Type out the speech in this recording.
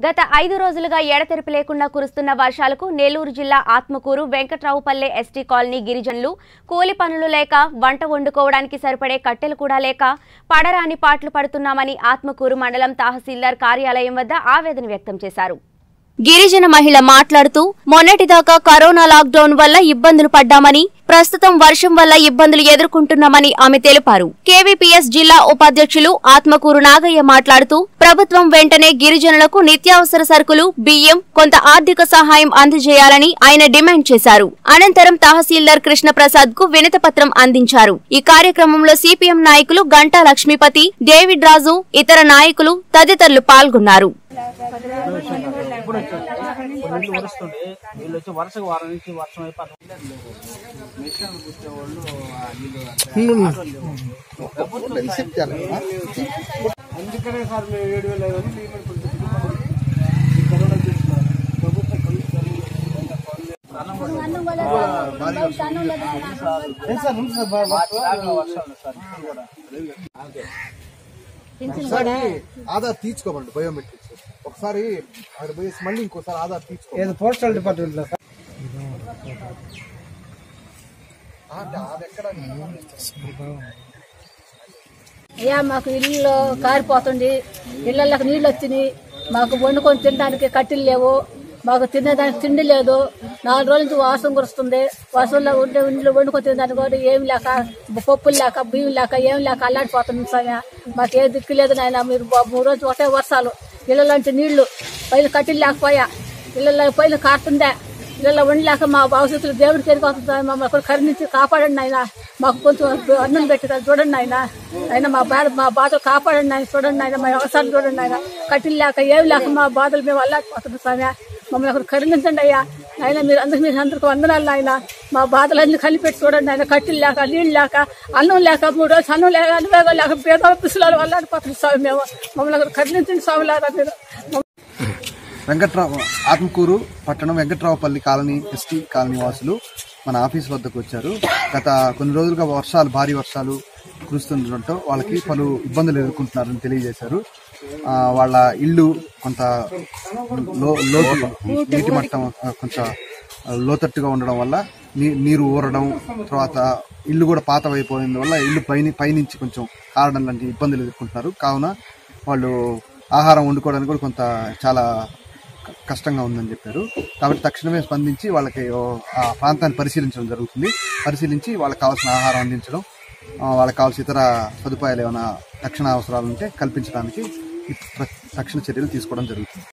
గత ఐదు రోజులుగా ఎడతెరిపి లేకుండా కురుస్తున్న వర్షాలకు నెల్లూరు జిల్లా ఆత్మకూరు వెంకట్రావుపల్లె ఎస్టీ కాలనీ గిరిజనులు కూలి పనులు లేక వంట వండుకోవడానికి సరిపడే కట్టెలు కూడా లేక పడరాని పాటలు పడుతున్నామని ఆత్మకూరు మండలం తహసీల్దార్ కార్యాలయం వద్ద ఆవేదన వ్యక్తం చేశారు గిరిజన మహిళ మాట్లాడుతూ మొన్నటిదాకా కరోనా లాక్డౌన్ వల్ల ఇబ్బందులు పడ్డామని ప్రస్తుతం వర్షం వల్ల ఇబ్బందులు ఎదుర్కొంటున్నామని ఆమె తెలిపారు కేవీపీఎస్ జిల్లా ఉపాధ్యక్షులు ఆత్మకూరు నాగయ్య మాట్లాడుతూ ప్రభుత్వం వెంటనే గిరిజనులకు నిత్యావసర సరుకులు బియ్యం కొంత ఆర్థిక సహాయం అందజేయాలని ఆయన డిమాండ్ చేశారు అనంతరం తహసీల్దార్ కృష్ణప్రసాద్ కు వినతిపత్రం అందించారు ఈ కార్యక్రమంలో సిపిఎం నాయకులు గంటా లక్ష్మీపతి డేవిడ్ రాజు ఇతర నాయకులు తదితరులు పాల్గొన్నారు ఇప్పుడు వచ్చారు కొన్ని నీళ్ళు వరుస్తుండే వీళ్ళు వచ్చి వరుసగా వారం నుంచి వర్షం అయిపోతుంది మిషన్ కూర్చే వాళ్ళు ఆ నీళ్ళు అందుకనే సార్ మేము ఏడు వేల ఐదు వందలు పేమెంట్ ఇప్పుడు ఈ కరోనా చూస్తున్నారు ప్రభుత్వం వర్షాలు సార్ ఇప్పుడు కూడా ఒకసారి ఆధార్ తీర్చుకోమండి బయోమెట్రిక్స్ ఒకసారి అక్కడ పోయేసి మళ్ళీ ఇంకోసారి ఆధార్ తీర్చుకో ఏదో పోస్టల్ డిపార్ట్మెంట్ లో సార్ అది ఎక్కడ అయ్యా మాకు ఇల్లు కారిపోతుంది ఇళ్ళకి నీళ్ళు వచ్చినాయి మాకు వండుకొని తినడానికి కట్టెలు లేవు మాకు తినేదానికి తిండి లేదు నాలుగు రోజుల నుంచి వాసన కురుస్తుంది వాసనలో ఉండే ఇంట్లో వండుకొని తినడానికి కూడా ఏం లేక పప్పులు లేక బియ్యం లేక ఏం లేక అల్లాడిపోతుంది స్వామి మాకు ఏ దిక్కు లేదు నాయన మీరు బా- మూడు రోజులు ఒకటే వర్షాలు ఇళ్ళలోంచి నీళ్లు పైన కట్టెలు లేకపోయా ఇళ్ళలో పైన కారుతుందే ఇళ్ళలో ఉండలేక మా భవిష్యత్తులో దేవుడు తిరిగి మమ్మల్ని కూడా కరుణించి కాపాడండి ఆయన మాకు కొంచెం అన్నం పెట్టి చూడండి ఆయన ఆయన మా బాధ మా బాధలు కాపాడండి ఆయన చూడండి ఆయన మా వ్యవసాయం చూడండి ఆయన కట్టిలు లేక ఏమి లేక మా బాధలు మేము అల్లాడిపోతున్నాం స్వామి మమ్మల్ని ఒకరు కరుణించండి అయ్యా ఆయన మీరు అందరికి మీరు అందరికి వందనాలు ఆయన మా బాధలన్నీ కలిపెట్టి చూడండి ఆయన కట్టిలు లేక నీళ్ళు లేక అన్నం లేక మూడు రోజులు అన్నం లేక అన్నం లేక పేద పిసులాలు అల్లాడిపోతున్నాం స్వామి మేము మమ్మల్ని ఒకరు కరుణించండి స్వామిలారా మీరు వెంకట్రావు ఆత్మకూరు పట్టణం వెంకట్రావుపల్లి కాలనీ ఎస్టీ కాలనీ వాసులు మన ఆఫీస్ వద్దకు వచ్చారు గత కొన్ని రోజులుగా వర్షాలు భారీ వర్షాలు కురుస్తుండటంతో వాళ్ళకి పలు ఇబ్బందులు ఎదుర్కొంటున్నారని తెలియజేశారు ఆ, వాళ్ళ ఇల్లు కొంత లో లోతు నీటి మట్టం ఆ, కొంచెం లోతట్టుగా ఉండడం వల్ల నీ- నీరు ఊరడం తర్వాత ఇల్లు కూడా పాతవైపోయిన వల్ల ఇల్లు పైన పైనుంచి కొంచెం కారడం లాంటి ఇబ్బందులు ఎదుర్కొంటున్నారు కావున వాళ్ళు ఆహారం వండుకోవడానికి కూడా కొంత చాలా క- కష్టంగా ఉందని చెప్పారు కాబట్టి తక్షణమే స్పందించి వాళ్ళకి ఓ ఆ ప్రాంతాన్ని పరిశీలించడం జరుగుతుంది పరిశీలించి వాళ్ళకి కావాల్సిన ఆహారం అందించడం ఆ, వాళ్ళకి కావాల్సిన ఇతర సదుపాయాలు ఏమైనా తక్షణ అవసరాలు ఉంటే కల్పించడానికి ఈ ప్ర- తక్షణ చర్యలు తీసుకోవడం జరుగుతుంది